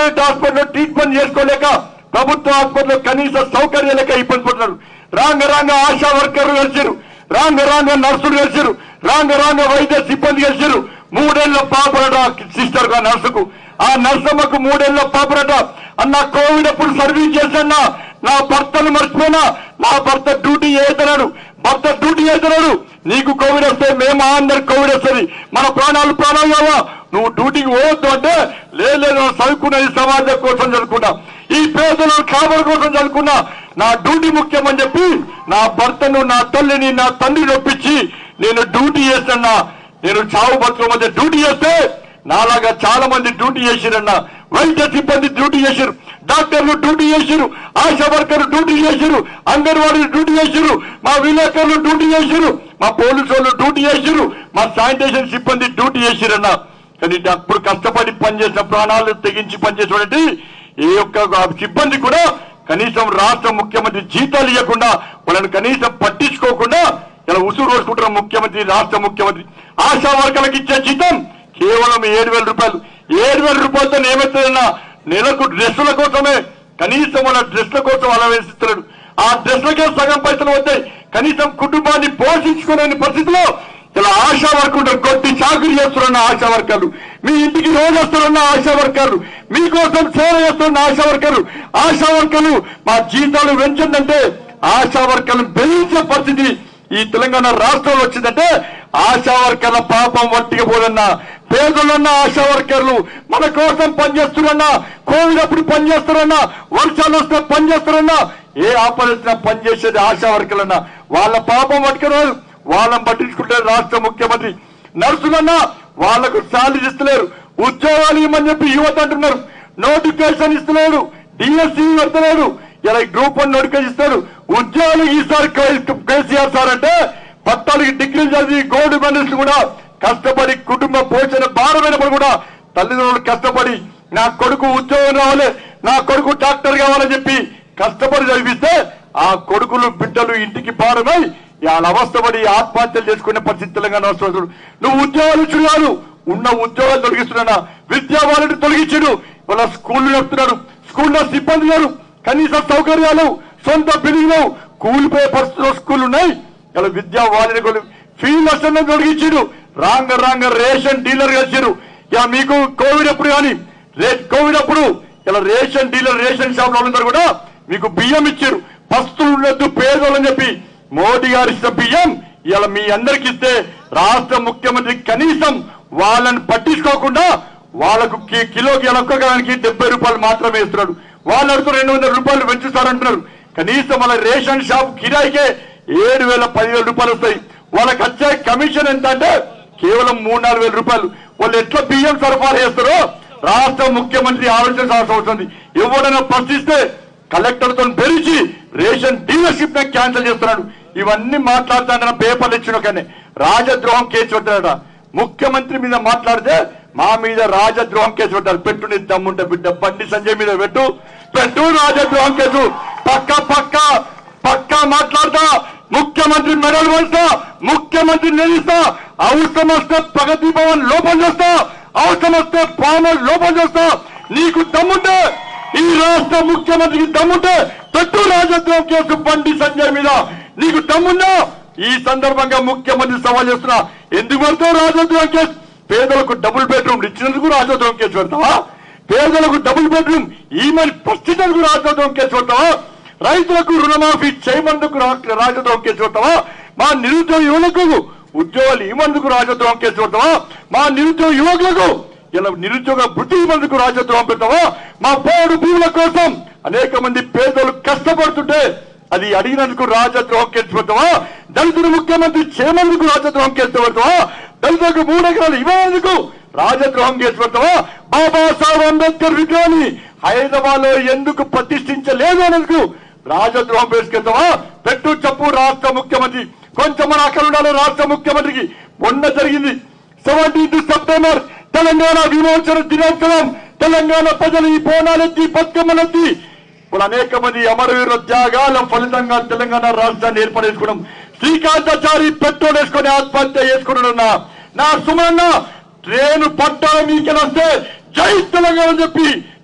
Private హాస్పిటల్లో treatment చేసుకోలేక ప్రభుత్వ హాస్పిటల్లో కనీస సౌకర్యం లేక ఇబ్బంది పడుతున్నారు రాంగ రాంగ ఆశా వర్కర్లు కలిసారు రాంగ రాంగ నర్సులు కలిసారు రాంగ రాంగ వైద్య సిబ్బంది కలిసారు మూడేళ్ల పాపరట సిస్టర్ గా నర్సుకు ఆ నర్సమ్మకు మూడేళ్ల పాపరట అన్న కోవిడ్ అప్పుడు సర్వీస్ చేసన్నా నా భర్తను మర్చిపోయినా నా భర్త డ్యూటీ చేస్తున్నాడు భర్త డ్యూటీ చేస్తున్నాడు నీకు కోవిడ్ వస్తే మేము అందరికి కోవిడ్ వస్తుంది మన ప్రాణాలు ప్రాణాలు కావా నువ్వు డ్యూటీకి పోవద్దు అంటే లేదు లేదు, నేను చదువుకున్నది సమాజం కోసం చదువుకున్నా ఈ పేదల కావల కోసం చదువుకున్నా నా డ్యూటీ ముఖ్యమని చెప్పి నా భర్తను నా తల్లిని నా తండ్రిని ఒప్పించి నేను డ్యూటీ చేస్తున్నా నేను చావు బతుకు మధ్య డ్యూటీ చేస్తే నాలాగా చాలా మంది డ్యూటీ చేసిరన్న వైద్య సిబ్బంది డ్యూటీ చేశారు డాక్టర్లు డ్యూటీ చేశారు ఆశా వర్కర్లు డ్యూటీ చేశారు అంగన్వాడీ డ్యూటీ చేశారు మా విలేకరులు డ్యూటీ చేశారు మా పోలీసు వాళ్ళు డ్యూటీ చేశారు మా శానిటేషన్ సిబ్బంది డ్యూటీ చేశారన్న కానీ అప్పుడు కష్టపడి పనిచేసిన ప్రాణాలు తెగించి పనిచేసినటువంటి ఏ ఒక్క సిబ్బంది కూడా కనీసం రాష్ట్ర ముఖ్యమంత్రి జీతాలు ఇవ్వకుండా వాళ్ళని కనీసం పట్టించుకోకుండా ఇలా ఉసురు రోజుకుంటున్న ముఖ్యమంత్రి రాష్ట్ర ముఖ్యమంత్రి ఆశా వర్గాలకు ఇచ్చే జీతం కేవలం ఏడు వేల రూపాయలు ఏడు వేల రూపాయలతో ఏమవుతుందన్నా నెలకు డ్రెస్సుల కోసమే కనీసం వాళ్ళ డ్రెస్ల కోసం అలా వేసిస్తున్నాడు ఆ డ్రెస్లకే సగం పైసలు వస్తాయి కనీసం కుటుంబాన్ని పోషించుకునే పరిస్థితిలో ఇలా ఆశా వర్కర్లు కొట్టి చాకరీ చేస్తున్న ఆశా వర్కర్లు మీ ఇంటికి రోజు వస్తున్న ఆశా వర్కర్లు మీకోసం సేవ చేస్తున్న ఆశా వర్కర్లు ఆశా వర్కర్లు మా జీతాలు పెంచిందంటే ఆశా వర్కర్లు బెదిరించే పరిస్థితి ఈ తెలంగాణ రాష్ట్రంలో వచ్చిందంటే ఆశా వర్కర్ల పాపం వట్టిగా పోదన్నా పేదలున్న ఆశా వర్కర్లు మన కోసం పనిచేస్తున్నా కోవిడ్ అప్పుడు పనిచేస్తారన్నా వర్షాలు వస్తే పనిచేస్తారన్నా ఏ ఆపరేషన్ పనిచేసేది ఆశా వర్కర్లన్నా వాళ్ళ పాపం పట్టుకున్నారు వాళ్ళని పట్టించుకుంటే రాష్ట్ర ముఖ్యమంత్రి నర్సులన్నా వాళ్లకు శాలరీ ఇస్తలేరు ఉద్యోగాలు ఇవ్వమని చెప్పి యువత అంటున్నారు నోటిఫికేషన్ ఇస్తలేడు డిఎస్సి పెడతలేడు ఇలా గ్రూప్ వన్ నోటిఫికేషన్ ఇస్తాడు ఉద్యోగాలు ఈసారి కే- కేసీఆర్ సార్ అంటే పద్నాలుగు డిగ్రీలు చదివి గోల్డ్ మెడల్స్ కూడా కష్టపడి కుటుంబ పోషణ భారమైనప్పుడు కూడా తల్లిదండ్రులు కష్టపడి నా కొడుకు ఉద్యోగం రావాలి నా కొడుకు డాక్టర్ కావాలని చెప్పి కష్టపడి చదివిస్తే ఆ కొడుకులు బిడ్డలు ఇంటికి భారమై వాళ్ళ అవస్థపడి ఆత్మహత్యలు చేసుకునే పరిస్థితి తెలంగాణ రాష్ట్రంలో చూడు. నువ్వు ఉద్యోగాలు ఇచ్చున్నాడు ఉన్న ఉద్యోగాలు తొలగిస్తున్నా విద్యా వాళ్ళని తొలగించుడు వాళ్ళ స్కూళ్ళు నడుపుతున్నాడు స్కూల్లో సిబ్బంది లేరు కనీస సౌకర్యాలు సొంత బిల్డింగ్లు కూలిపోయే పరిస్థితుల్లో స్కూల్ ఉన్నాయి ఇలా విద్యా వాళ్ళని కూడా ఫీజు నష్టం తొలగించాడు రాంగ రాంగ రేషన్ డీలర్ కలిసారు ఇక మీకు కోవిడ్ అప్పుడు కానీ రే- కోవిడ్ అప్పుడు ఇలా రేషన్ డీలర్ రేషన్ షాప్ వాళ్ళందరూ కూడా మీకు బియ్యం ఇచ్చారు పస్తులు ఉండొద్దు పేదోళ్ళని చెప్పి మోడీ గారు ఇచ్చిన బియ్యం ఇలా మీ అందరికి ఇస్తే రాష్ట్ర ముఖ్యమంత్రి కనీసం వాళ్ళని పట్టించుకోకుండా వాళ్ళకు కి- కిలోకి ఇలా ఒక్కొక్కదానికి డెబ్బై రూపాయలు మాత్రమే ఇస్తున్నాడు వాళ్ళు అడుగుతూ రెండు వందల రూపాయలు పెంచుతారంటున్నారు కనీసం వాళ్ళ రేషన్ షాప్ కిరాయికే ఏడు వేల పదివేల రూపాయలు వస్తాయి వాళ్ళకి వచ్చే కమిషన్ ఎంత అంటే కేవలం మూడు నాలుగు వేల రూపాయలు వాళ్ళు ఎట్లా బియ్యం సరఫరా చేస్తారో రాష్ట్ర ముఖ్యమంత్రి ఆలోచించాల్సిన అవసరం ఉంది ఎవడైనా ప్రశ్నిస్తే కలెక్టర్ తో బెరిచి రేషన్ డీలర్షిప్ ని క్యాన్సిల్ చేస్తున్నాడు ఇవన్నీ మాట్లాడుతాడన్న పేపర్లు ఇచ్చిన కానీ రాజద్రోహం కేసు పెట్టాడట ముఖ్యమంత్రి మీద మాట్లాడితే మా మీద రాజద్రోహం కేసు పెట్టారు పెట్టు నీ దమ్ముంటే బిడ్డ బండి సంజయ్ మీద పెట్టు పెట్టు రాజద్రోహం కేసు పక్క పక్క పక్క మాట్లాడతా ముఖ్యమంత్రి మెడల్ వేస్తా ముఖ్యమంత్రి నిలుస్తా అవసరం వస్తే ప్రగతి భవన్ లోపల చేస్తా అవసరం వస్తే పానల్ లోపల చేస్తా నీకు దమ్ముంటే ఈ రాష్ట్ర ముఖ్యమంత్రికి దమ్ముంటే పెట్టు రాజద్రోహం కేసు బండి సంజయ్ మీద నీకు దమ్ముందా ఈ సందర్భంగా ముఖ్యమంత్రి సవాల్ చేస్తున్నా ఎందుకు పెడతావు రాజద్రోహం కేసు పేదలకు డబుల్ బెడ్రూమ్ ఇచ్చినందుకు రాజద్రోహం కేసు పెడతావా పేదలకు డబుల్ బెడ్రూమ్ ఈమెయిల్ ప్రశ్నించేందుకు రాజద్రోహం కేసు పెడతావా రైతులకు రుణమాఫీ చేయమందుకు రా- రాజద్రోహం కేసు పెడతావా మా నిరుద్యోగ యువకులకు ఉద్యోగాలు ఇవ్వమందుకు రాజద్రోహం కేసు పెడతావా మా నిరుద్యోగ యువకులకు ఇలా నిరుద్యోగ వృత్తి ఇవ్వమందుకు రాజద్రోహం పెడతావా మా పోడు భూముల కోసం అనేక మంది పేదలు కష్టపడుతుంటే అది అడిగినందుకు రాజద్రోహం కేసు పెడతావా దళితులు ముఖ్యమంత్రి చేయమందుకు రాజద్రోహం కేసు పెడతావా దళితులకు మూడు ఎకరాలు ఇవ్వనందుకు రాజద్రోహం కేసు పెడతావా బాబాసాహెబ్ అంబేద్కర్ విగ్రహాన్ని హైదరాబాద్ లో ఎందుకు ప్రతిష్ఠించలేదు అనేందుకు రాజద్రోహం పేసుకెళ్తావా పెట్టు చెప్పు రాష్ట్ర ముఖ్యమంత్రి కొంచెం మన అక్కడ ఉండాలి రాష్ట్ర ముఖ్యమంత్రికి మొన్న జరిగింది సెవెంటీన్త్ సెప్టెంబర్ తెలంగాణ విమోచన దినోత్సవం తెలంగాణ ప్రజలు ఈ బోనాలెత్తి బతుకమ్మలెత్తి ఇప్పుడు అనేక మంది అమరవీరుల త్యాగాల ఫలితంగా తెలంగాణ రాష్ట్రాన్ని ఏర్పడేసుకున్నాం శ్రీకాంతాచారి పెట్రోల్ వేసుకొని ఆత్మహత్య చేసుకున్నాడన్నా నా సుమన్న ట్రైన్ పట్టాల మీకెళ్ళొస్తే జై తెలంగాణ అని చెప్పి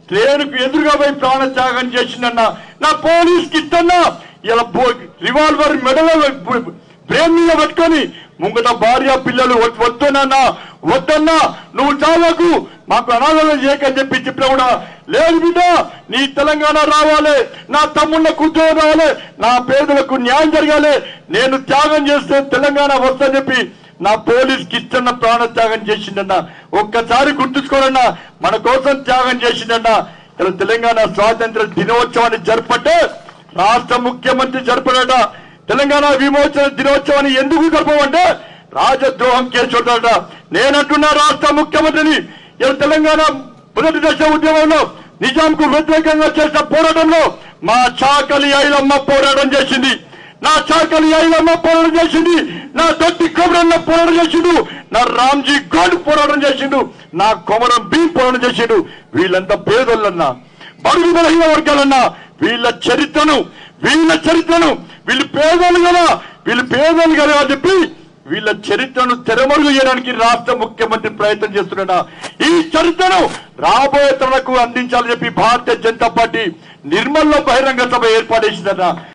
ట్రైన్కు ఎదురుగా పోయి ప్రాణ త్యాగం చేసిందన్న నా పోలీస్ కిట్టన్నా ఇలా రివాల్వర్ మెడలో బ్రెయిన్ మీద పెట్టుకొని ముంగట భార్య పిల్లలు వద్- వద్దనన్నా వద్దన్నా నువ్వు చాలకు మాకు అనాథలు చేయకని చెప్పి చెప్పినా కూడా లేదు బిడ్డ నీ తెలంగాణ రావాలి నా తమ్ముళ్ళకు ఉద్యోగం రావాలి నా పేదలకు న్యాయం జరగాలి నేను త్యాగం చేస్తే తెలంగాణ వస్తుందని చెప్పి నా పోలీస్ కిచ్చన్న ప్రాణ త్యాగం చేసిండన్న ఒక్కసారి గుర్తుంచుకోనన్నా మన కోసం త్యాగం చేసిండన్న ఇలా తెలంగాణ స్వాతంత్ర దినోత్సవాన్ని జరపట్టే రాష్ట్ర ముఖ్యమంత్రి జరపడట తెలంగాణ విమోచన దినోత్సవాన్ని ఎందుకు జరపమంటే రాజద్రోహం కేసు ఉంటాడట నేనంటున్నా రాష్ట్ర ముఖ్యమంత్రిని ఇలా తెలంగాణ మొదటి దశ ఉద్యమంలో నిజాంకు వ్యతిరేకంగా చేసిన పోరాటంలో మా చాకలి ఐలమ్మ పోరాటం చేసింది నా చాకలి ఐలమ్మ పోరాటం చేసింది నా దొడ్డి కొమరన్న పోరాటం చేసిండు నా రామ్జీ గోడ్ పోరాటం చేసిండు నా కొమరం భీం పోరాటం చేసిండు వీళ్ళంతా పేదోళ్ళన్నా బడుగు బలహీన వర్గాలన్నా వీళ్ళ చరిత్రను వీళ్ళ చరిత్రను వీళ్ళు పేదోళ్ళు కదా వీళ్ళు పేదోళ్ళు కదా అని చెప్పి వీళ్ళ చరిత్రను తెరమరుగు చేయడానికి రాష్ట్ర ముఖ్యమంత్రి ప్రయత్నం చేస్తున్నాడా ఈ చరిత్రను రాబోయే తరాలకు అందించాలని చెప్పి భారతీయ జనతా పార్టీ నిర్మల్లో బహిరంగ సభ ఏర్పాటు చేసిందట